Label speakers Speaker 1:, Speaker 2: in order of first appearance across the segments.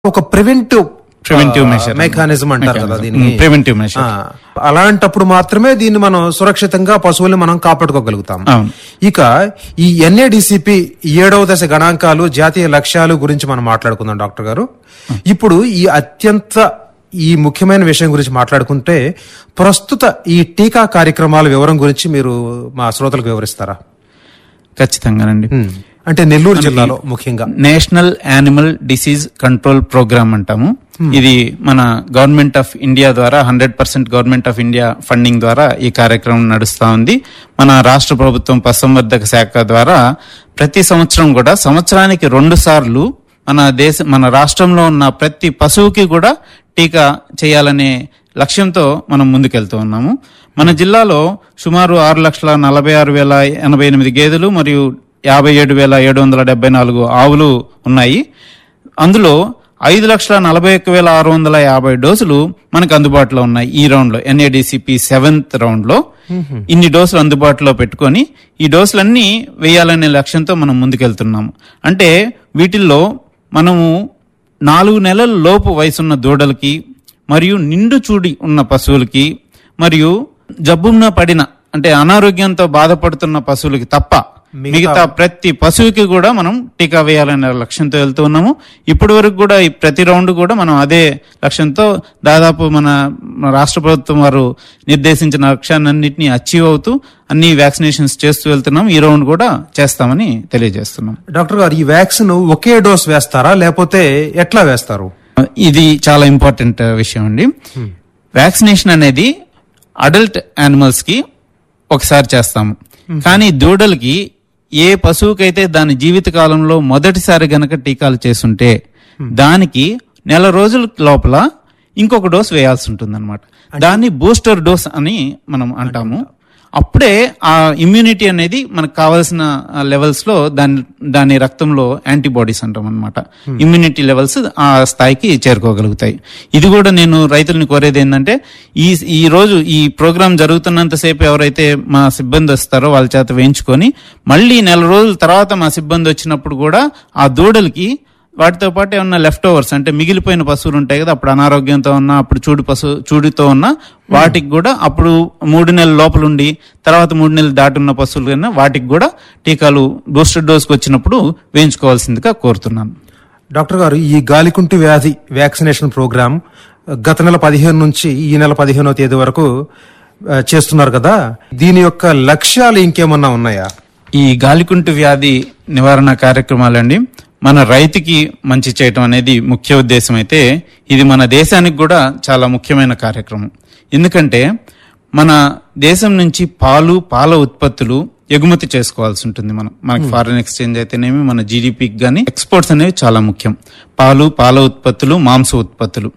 Speaker 1: ఒక preventive
Speaker 2: Preventive measure.
Speaker 1: Mechanism అంటారు కదా
Speaker 2: Mechanism.
Speaker 1: దీన్ని
Speaker 2: Mm, preventive measure.
Speaker 1: ఆ, అలాంటప్పుడు మాత్రమే దీన్ని మనం సురక్షితంగా పశువుల్ని మనం కాపాడుకోగలుగుతాం
Speaker 2: అవును.
Speaker 1: ఇక ఈ ఎన్ఏడిసిపి ఏడవ దశ గణాంకాలు జాతీయ లక్ష్యాలు గురించి మనం మాట్లాడుకుందాం డాక్టర్ గారు ఇప్పుడు ఈ అత్యంత ఈ ముఖ్యమైన విషయం గురించి మాట్లాడుకుంటే ప్రస్తుత ఈ టీకా కార్యక్రమాల వివరం గురించి మీరు మా శ్రోతలకు వివరిస్తారా
Speaker 2: ఖచ్చితంగానండి
Speaker 1: ఉమ్, అంటే నెల్లూరు జిల్లాలో ముఖ్యంగా
Speaker 2: national animal disease control programme అంటాము ఇది మన గవర్నమెంట్ ఆఫ్ ఇండియా ద్వారా hundred percent government of India funding ద్వారా ఈ కార్యక్రమం నడుస్తా ఉంది మన రాష్ట్ర ప్రభుత్వం పశుసంవర్ధక శాఖ ద్వారా ప్రతి సంవత్సరం కూడా సంవత్సరానికి రెండు సార్లు మన దేశ మన రాష్ట్రంలో ఉన్న ప్రతి పశువుకి కూడా టీకా చేయాలనే లక్ష్యంతో మనం ముందుకెళ్తూ ఉన్నాము మన జిల్లాలో సుమారు ఆరు లక్షల నలభై ఆరు వేల ఎనభై ఎనిమిది గేదెలు మరియు యాభై ఏడు వేల ఏడు వందల డెబ్బై నాలుగు ఆవులు ఉన్నాయి అందులో ఐదు లక్షల నలభై ఒక్క వేల ఆరు వందల యాభై డోసులు మనకు అందుబాటులో ఉన్నాయి ఈ రౌండ్ లో ఎన్ఏడిసిపి సెవెంత్ రౌండ్ లో ఇన్ని డోసులు అందుబాటులో పెట్టుకొని ఈ డోసులన్నీ వేయాలనే లక్ష్యంతో మనం ముందుకెళ్తున్నాము అంటే వీటిల్లో మనము నాలుగు నెలల లోపు వయసున్న దూడలకి మరియు నిండు చూడి ఉన్న పశువులకి మరియు జబ్బున పడిన అంటే అనారోగ్యంతో బాధపడుతున్న పశువులకి తప్ప మిగతా ప్రతి పశువుకి కూడా మనం టీకా వేయాలనే లక్ష్యంతో వెళ్తూ ఉన్నాము ఇప్పటి వరకు కూడా ఈ ప్రతి రౌండ్ కూడా మనం అదే లక్ష్యంతో దాదాపు మన మన రాష్ట్ర ప్రభుత్వం వారు నిర్దేశించిన లక్ష్యాన్నింటినీ అచీవ్ అవుతూ అన్ని వ్యాక్సినేషన్స్ చేస్తూ వెళ్తున్నాం ఈ రౌండ్ కూడా చేస్తామని తెలియజేస్తున్నాం
Speaker 1: డాక్టర్ గారు ఈ వ్యాక్సిన్ ఒకే డోస్ వేస్తారా లేకపోతే ఎట్లా వేస్తారు
Speaker 2: ఇది చాలా ఇంపార్టెంట్ విషయం అండి వ్యాక్సినేషన్ అనేది అడల్ట్ యానిమల్స్ కి ఒకసారి చేస్తాము కానీ దూడలకి ఏ పశువుకైతే దాని జీవిత కాలంలో మొదటిసారి గనక టీకాలు చేసుంటే దానికి నెల రోజుల లోపల ఇంకొక డోస్ వేయాల్సి ఉంటుంది దాన్ని బూస్టర్ డోస్ అని మనం అంటాము అప్పుడే ఆ ఇమ్యూనిటీ అనేది మనకు కావాల్సిన లెవెల్స్ లో దాని దాని రక్తంలో యాంటీబాడీస్ అంటాం అనమాట ఇమ్యూనిటీ లెవెల్స్ ఆ స్థాయికి చేరుకోగలుగుతాయి ఇది కూడా నేను రైతుల్ని కోరేది ఏంటంటే ఈ ఈ రోజు ఈ ప్రోగ్రామ్ జరుగుతున్నంతసేపు ఎవరైతే మా సిబ్బంది వస్తారో వాళ్ళ చేత వేయించుకొని మళ్ళీ నెల రోజుల తర్వాత మా సిబ్బంది వచ్చినప్పుడు కూడా ఆ దూడలకి వాటితో పాటు ఏమన్నా లెఫ్ట్ ఓవర్స్ అంటే మిగిలిపోయిన పశువులు ఉంటాయి కదా అప్పుడు అనారోగ్యంతో ఉన్న అప్పుడు చూడు పశువు చూడుతో ఉన్న వాటికి కూడా అప్పుడు మూడు నెలల లోపల ఉండి తర్వాత మూడు నెలలు దాటున్న పశువులు కన్నా వాటికి కూడా టీకాలు బూస్టర్ డోస్కి వచ్చినప్పుడు వేయించుకోవాల్సిందిగా కోరుతున్నాను
Speaker 1: డాక్టర్ గారు ఈ గాలికుంటి వ్యాధి వ్యాక్సినేషన్ ప్రోగ్రామ్ గత నెల పదిహేను నుంచి ఈ నెల పదిహేనో తేదీ వరకు ఆ, చేస్తున్నారు కదా దీని యొక్క లక్ష్యాలు ఇంకేమన్నా ఉన్నాయా
Speaker 2: ఈ గాలికుంటు వ్యాధి నివారణ కార్యక్రమాలండి మన రైతుకి మంచి చేయటం అనేది ముఖ్య ఉద్దేశం అయితే ఇది మన దేశానికి కూడా చాలా ముఖ్యమైన కార్యక్రమం ఎందుకంటే మన దేశం నుంచి పాలు పాల ఉత్పత్తులు ఎగుమతి చేసుకోవాల్సి ఉంటుంది మనం మనకి ఫారిన్ ఎక్స్చేంజ్ అయితేనేమి మన జీడిపికి కానీ ఎక్స్పోర్ట్స్ అనేవి చాలా ముఖ్యం పాలు పాల ఉత్పత్తులు మాంస ఉత్పత్తులు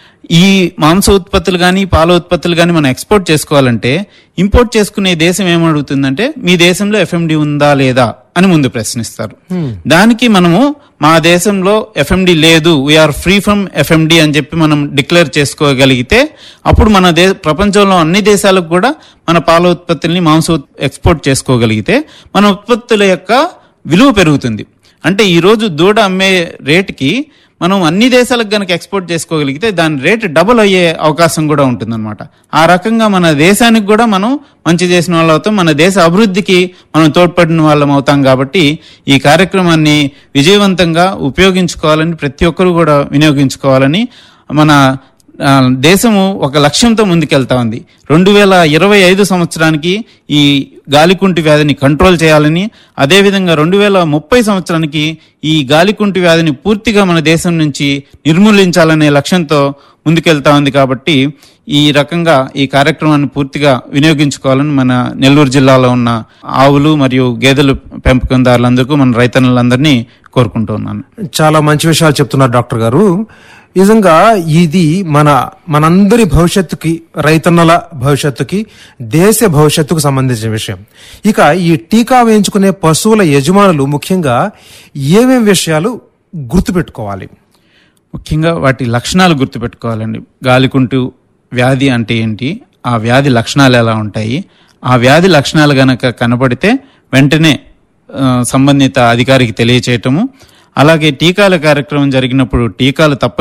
Speaker 2: ఈ మాంస ఉత్పత్తులు కానీ పాల ఉత్పత్తులు కానీ మనం ఎక్స్పోర్ట్ చేసుకోవాలంటే ఇంపోర్ట్ చేసుకునే దేశం ఏమడుగుతుందంటే మీ దేశంలో ఎఫ్ఎండి ఉందా లేదా అని ముందు ప్రశ్నిస్తారు దానికి మనము మా దేశంలో ఎఫ్ఎండి లేదు వీఆర్ ఫ్రీ ఫ్రమ్ ఎఫ్ఎండి అని చెప్పి మనం డిక్లేర్ చేసుకోగలిగితే అప్పుడు మన దే ప్రపంచంలో అన్ని దేశాలకు కూడా మన పాల ఉత్పత్తుల్ని మాంస ఉత్- ఎక్స్పోర్ట్ చేసుకోగలిగితే మన ఉత్పత్తుల యొక్క విలువ పెరుగుతుంది అంటే ఈ రోజు దూడ అమ్మే రేటుకి మనం అన్ని దేశాలకు గనక ఎక్స్పోర్ట్ చేసుకోగలిగితే దాని రేటు డబుల్ అయ్యే అవకాశం కూడా ఉంటుందన్నమాట ఆ రకంగా మన దేశానికి కూడా మనం మంచి చేసిన వాళ్ళు అవుతాం మన దేశ అభివృద్ధికి మనం తోడ్పడిన వాళ్ళం అవుతాం కాబట్టి ఈ కార్యక్రమాన్ని విజయవంతంగా ఉపయోగించుకోవాలని ప్రతి ఒక్కరు కూడా వినియోగించుకోవాలని మన ఆ, దేశము ఒక లక్ష్యంతో ముందుకెళ్తా ఉంది రెండు వేల ఇరవై ఐదు సంవత్సరానికి ఈ గాలికుంటి వ్యాధిని కంట్రోల్ చేయాలని అదేవిధంగా రెండు వేల ముప్పై సంవత్సరానికి ఈ గాలికుంటి వ్యాధిని పూర్తిగా మన దేశం నుంచి నిర్మూలించాలనే లక్ష్యంతో ముందుకెళ్తా ఉంది కాబట్టి ఈ రకంగా ఈ కార్యక్రమాన్ని పూర్తిగా వినియోగించుకోవాలని మన నెల్లూరు జిల్లాలో ఉన్న ఆవులు మరియు గేదెలు పెంపకందారులందరికీ మన రైతన్నులందరినీ కోరుకుంటూ ఉన్నాను
Speaker 1: చాలా మంచి విషయాలు చెప్తున్నారు డాక్టర్ గారు నిజంగా ఇది మన మనందరి భవిష్యత్తుకి రైతన్నల భవిష్యత్తుకి దేశ భవిష్యత్తుకు సంబంధించిన విషయం ఇక ఈ టీకా వేయించుకునే పశువుల యజమానులు ముఖ్యంగా ఏమేం విషయాలు గుర్తుపెట్టుకోవాలి
Speaker 2: ముఖ్యంగా వాటి లక్షణాలు గుర్తుపెట్టుకోవాలండి గాలికుంటు వ్యాధి అంటే ఏంటి ఆ వ్యాధి లక్షణాలు ఎలా ఉంటాయి ఆ వ్యాధి లక్షణాలు గనక కనబడితే వెంటనే ఆ, సంబంధిత అధికారికి తెలియచేయటము అలాగే టీకాల కార్యక్రమం జరిగినప్పుడు టీకాలు తప్ప